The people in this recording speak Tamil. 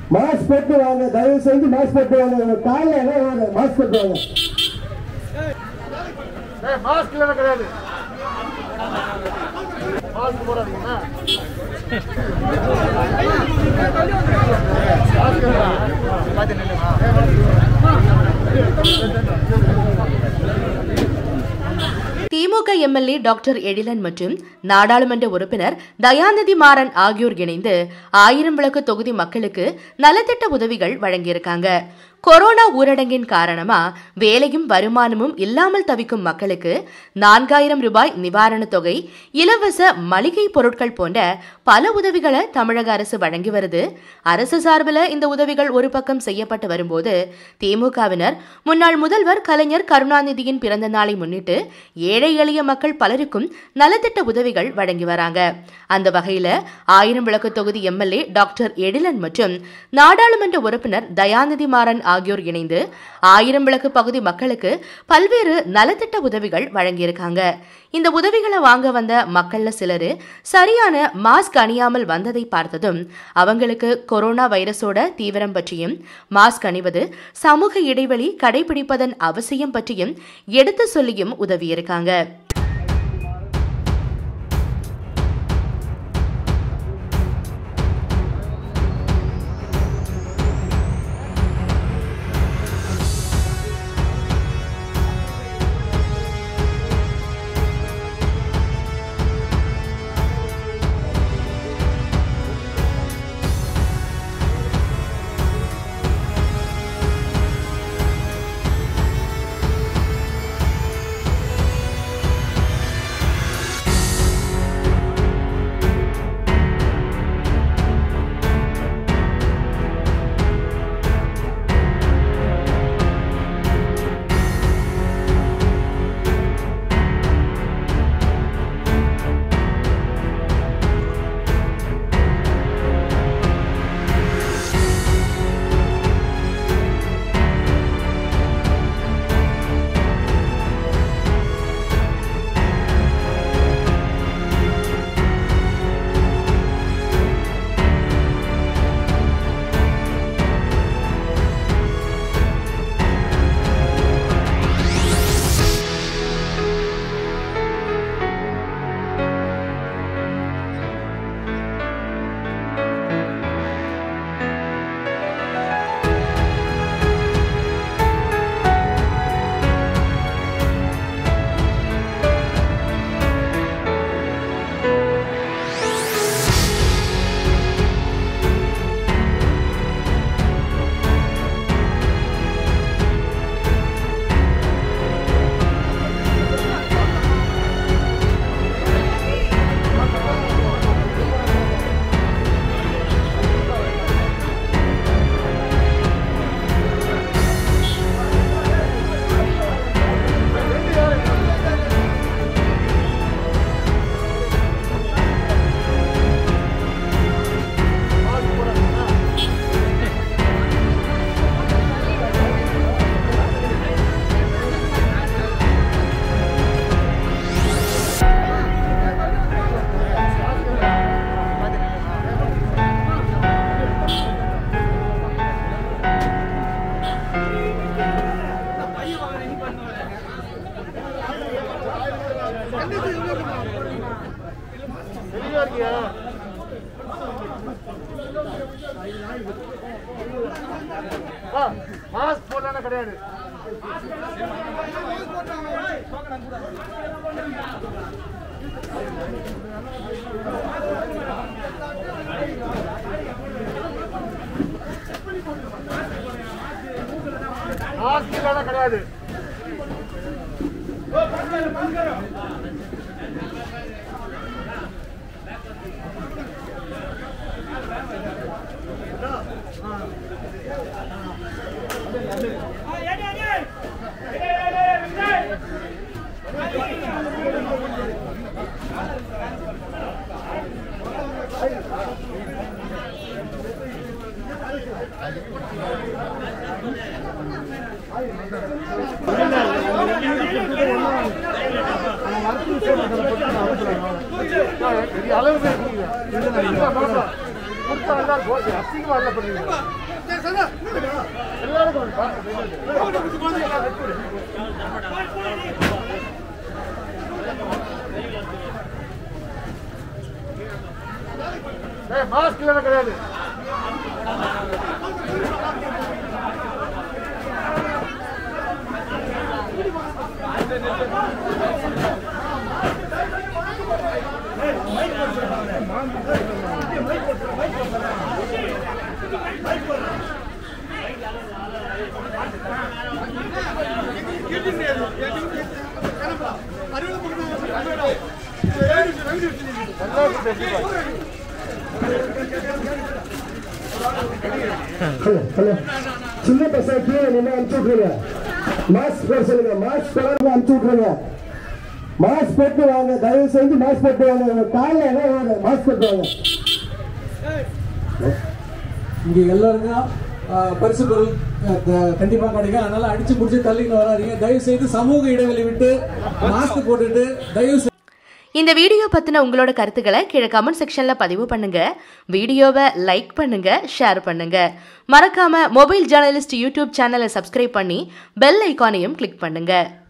மாஸ்க் போட்டு வாங்க தயவு செஞ்சு மாஸ்க் போட்டு வாங்க காலைல எல்லாம் வாங்க மாஸ்க் போட்டு வாங்க மாஸ்க் இல்லைன்னா கிடையாது மாஸ்க் போடாதீங்க பார்த்து நில்லுமா திமுக எம்எல்ஏ டாக்டர் எழிலன் மற்றும் நாடாளுமன்ற உறுப்பினர் தயாநிதி மாறன் ஆகியோர் இணைந்து ஆயிரம் விளக்கு தொகுதி மக்களுக்கு நலத்திட்ட உதவிகள் வழங்கியிருக்காங்க கொரோனா ஊரடங்கின் காரணமா வேலையும் வருமானமும் இல்லாமல் தவிக்கும் மக்களுக்கு நான்காயிரம் ரூபாய் நிவாரணத் தொகை இலவச மளிகை பொருட்கள் போன்ற பல உதவிகளை தமிழக அரசு வழங்கி வருது அரசு சார்பில் இந்த உதவிகள் ஒரு பக்கம் செய்யப்பட்டு வரும்போது திமுகவினர் முன்னாள் முதல்வர் கலைஞர் கருணாநிதியின் பிறந்த நாளை முன்னிட்டு ஏழை எளிய மக்கள் பலருக்கும் நலத்திட்ட உதவிகள் வழங்கி வராங்க அந்த வகையில ஆயிரம் விளக்கு தொகுதி எம்எல்ஏ டாக்டர் எழிலன் மற்றும் நாடாளுமன்ற உறுப்பினர் தயாநிதி மாறன் ஆகியோர் இணைந்து ஆயிரம் விளக்கு பகுதி மக்களுக்கு பல்வேறு நலத்திட்ட உதவிகள் வழங்கியிருக்காங்க இந்த உதவிகளை வாங்க வந்த மக்கள்ல சிலரு சரியான மாஸ்க் அணியாமல் வந்ததை பார்த்ததும் அவங்களுக்கு கொரோனா வைரஸோட தீவிரம் பற்றியும் மாஸ்க் அணிவது சமூக இடைவெளி கடைபிடிப்பதன் அவசியம் பற்றியும் எடுத்து சொல்லியும் உதவியிருக்காங்க வெளியே இருக்கியா ஆ, மாஸ்க் போடலன்னா கிடையாது மாஸ்க் இல்லைன்னா கிடையாது அளவு பேர் கொடுத்தா இருந்தா போச்சு அசிங்கமா இல்ல பண்ணுவீங்க எல்லாரும் கொஞ்சம் பார்த்து எல்லாம் வெட்டி விடு. ஏய் மாஸ்க் இல்லைன்னா கிடையாது எல்லாருக்கும் பேசிப்பாங்க ஹலோ ஹலோ சின்ன பசங்க கீழே நின்று அனுப்பிச்சு விட்ருங்க மாஸ்க் போட சொல்லுங்க மாஸ்க் போடாம அனுப்பிச்சு விட்ருங்க மாஸ்க் போட்டு வாங்க தயவு செஞ்சு மாஸ்க் போட்டு வாங்க உங்க காலில் என்ன வாங்க மாஸ்க் போட்டு வாங்க இங்க எல்லாருக்கும் ஆஹ், பரிசு பொருள் ஆஹ், க- கண்டிப்பா கிடைக்கும் அதனால அடிச்சு புடிச்சு தள்ளின்னு வராதீங்க தயவு செய்து சமூக இடைவெளி விட்டு மாஸ்க் போட்டுட்டு தயவு செய்து இந்த வீடியோ பத்தின உங்களோட கருத்துக்களை கீழே கமெண்ட் செக்ஷன்ல பதிவு பண்ணுங்க வீடியோவை லைக் பண்ணுங்க ஷேர் பண்ணுங்க மறக்காம மொபைல் ஜேர்னலிஸ்ட் யூடியூப் சேனலை சப்ஸ்கிரைப் பண்ணி பெல் ஐகானையும் கிளிக் பண்ணுங்க